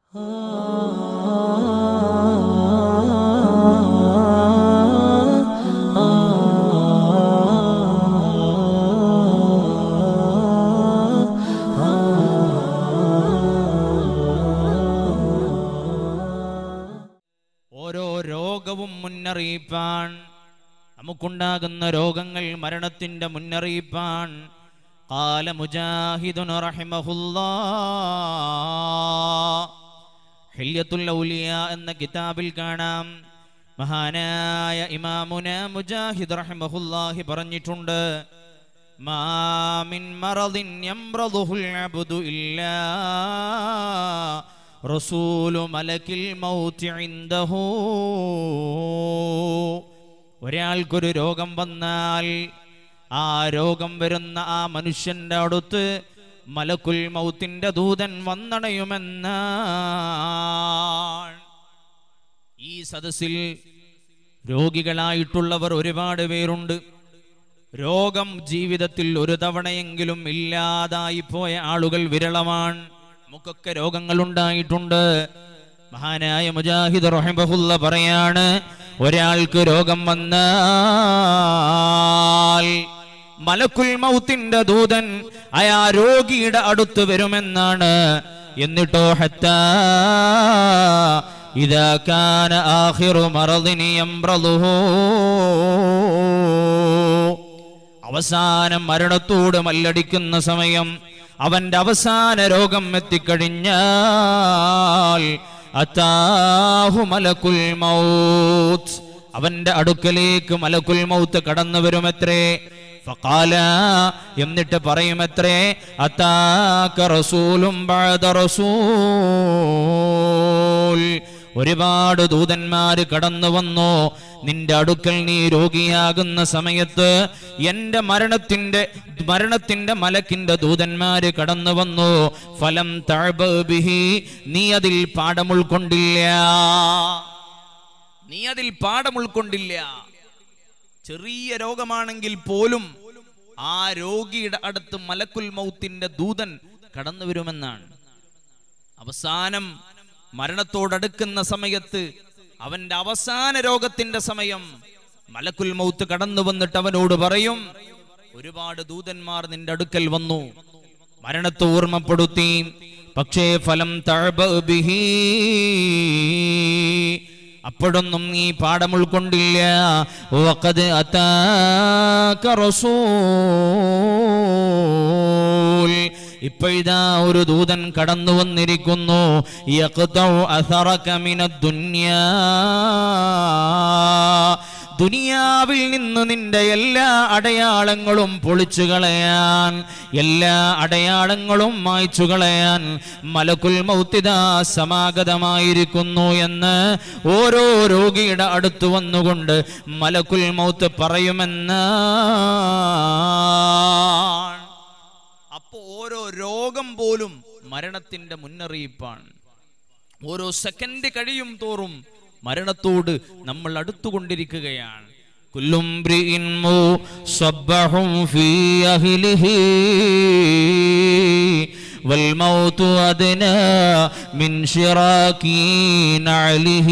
ഓരോ രോഗവും മുന്നറിയിപ്പാൻ നമുക്കുണ്ടാകുന്ന രോഗങ്ങൾ മരണത്തിന്റെ മുന്നറിയിപ്പാൻ കാല മുജാഹിദുൻ റഹിമഹുല്ലാ ഹില്യത്തുൽ ഔലിയ എന്ന കിതാബിൽ കാണാം മഹാനായ ഇമാമുന മുജാഹിദ് റഹിമഹുല്ലാഹി പറഞ്ഞിട്ടുണ്ട് മാമിൻ മറദിൻ യംറദുഹുൽ അബ്ദു ഇല്ലാ റസൂലു മലക്കിൽ മൗത്തി ഇൻദഹു ഒരാൾക്കൊരു രോഗം വന്നാൽ ആ രോഗം വരുന്ന ആ മനുഷ്യന്റെ അടുത്ത് മലക്കുൽ മൗത്തിന്റെ ദൂതൻ വന്നണയുമെന്നാണ് ഈ സദസ്സിൽ രോഗികളായിട്ടുള്ളവർ ഒരുപാട് പേരുണ്ട് രോഗം ജീവിതത്തിൽ ഒരു തവണയെങ്കിലും ഇല്ലാതായി പോയ ആളുകൾ വിരളമാണ് നമുക്കൊക്കെ രോഗങ്ങൾ ഉണ്ടായിട്ടുണ്ട് മഹാനായ മുജാഹിദ് റഹിബഹുല്ല പറയാണ് ഒരാൾക്ക് രോഗം വന്നാൽ മലക്കുൽ മൗത്തിന്റെ ദൂതൻ അയാ രോഗിയുടെ അടുത്ത് വരുമെന്നാണ് എന്നിട്ടോ ഹത്താ ഇതാ കാന ആഖിറു മറദിനി യംറദുഹു അവസാനം മരണത്തോട് മല്ലടിക്കുന്ന സമയം അവന്റെ അവസാന രോഗം എത്തിക്കഴിഞ്ഞാൽ അത്താഹു മലക്കുൽ മൗത്ത് അവന്റെ അടുക്കലേക്ക് മലക്കുൽ മൗത്ത് കടന്നു വരുമത്രേ ഫഖാല എന്നിട്ട് പറയുമത്രേ അത്താക റസൂലും ബഅദ റസൂൽ ഒരുപാട് ദൂതന്മാര് കടന്നു വന്നു നിന്റെ അടുക്കൽ നീ രോഗിയാകുന്ന സമയത്ത് എന്റെ മരണത്തിന്റെ മരണത്തിന്റെ മലക്കിന്റെ ദൂതന്മാര് കടന്നു വന്നു ഫലം തഴബിഹി നീ അതിൽ പാഠം ഉൾക്കൊണ്ടില്ല നീ അതിൽ പാഠം ഉൾക്കൊണ്ടില്ല ചെറിയ രോഗമാണെങ്കിൽ പോലും ആ രോഗിയുടെ അടുത്ത് മലക്കുൽ മൗത്തിന്റെ ദൂതൻ കടന്നു വരുമെന്നാണ് അവസാനം മരണത്തോടടുക്കുന്ന സമയത്ത് അവന്റെ അവസാന രോഗത്തിന്റെ സമയം മലക്കുൽ മൗത്ത് കടന്നു വന്നിട്ട് അവനോട് പറയും ഒരുപാട് ദൂതന്മാർ നിന്റെ അടുക്കൽ വന്നു മരണത്തെ ഓർമ്മപ്പെടുത്തി പക്ഷേ ഫലം തഴബിഹി അപ്പോഴൊന്നും നീ പാഠം ഉൾക്കൊണ്ടില്ല വഖദ് അതാക റസൂൽ ഇപ്പോഴിതാ ഒരു ദൂതൻ കടന്നു വന്നിരിക്കുന്നു യഖ്തഉ അഥറക മിനദ് ദുനിയാ ദുനിയാവിൽ നിന്ന് നിന്റെ എല്ലാ അടയാളങ്ങളും പൊളിച്ചു കളയാൻ എല്ലാ അടയാളങ്ങളും മായ്ച്ചു കളയാൻ മലക്കുൽ മൗത്തിദ സമാഗതമായിരിക്കുന്നു എന്ന് ഓരോ രോഗിയുടെ അടുത്ത് വന്നുകൊണ്ട് മലക്കുൽ മൗത്ത് പറയുമെന്ന് അപ്പോ ഓരോ രോഗം പോലും മരണത്തിന്റെ മുന്നറിയിപ്പാണ് ഓരോ സെക്കൻഡ് കഴിയും തോറും മരണത്തോട് നമ്മൾ അടുത്തുകൊണ്ടിരിക്കുകയാണ് കുല്ലും ബ്രിഇൻ മുസബ്ബഹും ഫീ അഹ്ലിഹി والموت أدنى من شراك نعله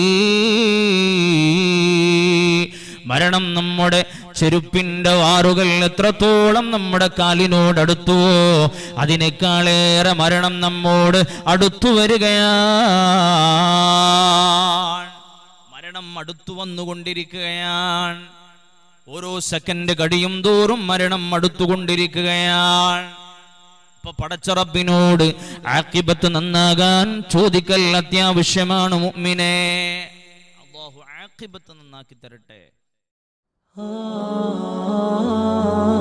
മരണം നമ്മുടെ ചെരുപ്പിന്റെ വാറുകൾ എത്രത്തോളം നമ്മുടെ കാലിനോടടുത്തുവോ അതിനേക്കാളേറെ മരണം നമ്മോട് അടുത്തു വരികയാണ് മരണം അടുത്തു വന്നുകൊണ്ടിരിക്കുകയാണ് ഓരോ സെക്കൻഡ് കഴിയും തോറും മരണം അടുത്തുകൊണ്ടിരിക്കുകയാണ് ഇപ്പൊ പടച്ചറബിനോട് ആക്കിബത്ത് നന്നാകാൻ ചോദിക്കൽ അത്യാവശ്യമാണ് മുഅ്മിനെ അള്ളാഹു ആക്കിബത്ത് നന്നാക്കി തരട്ടെ ah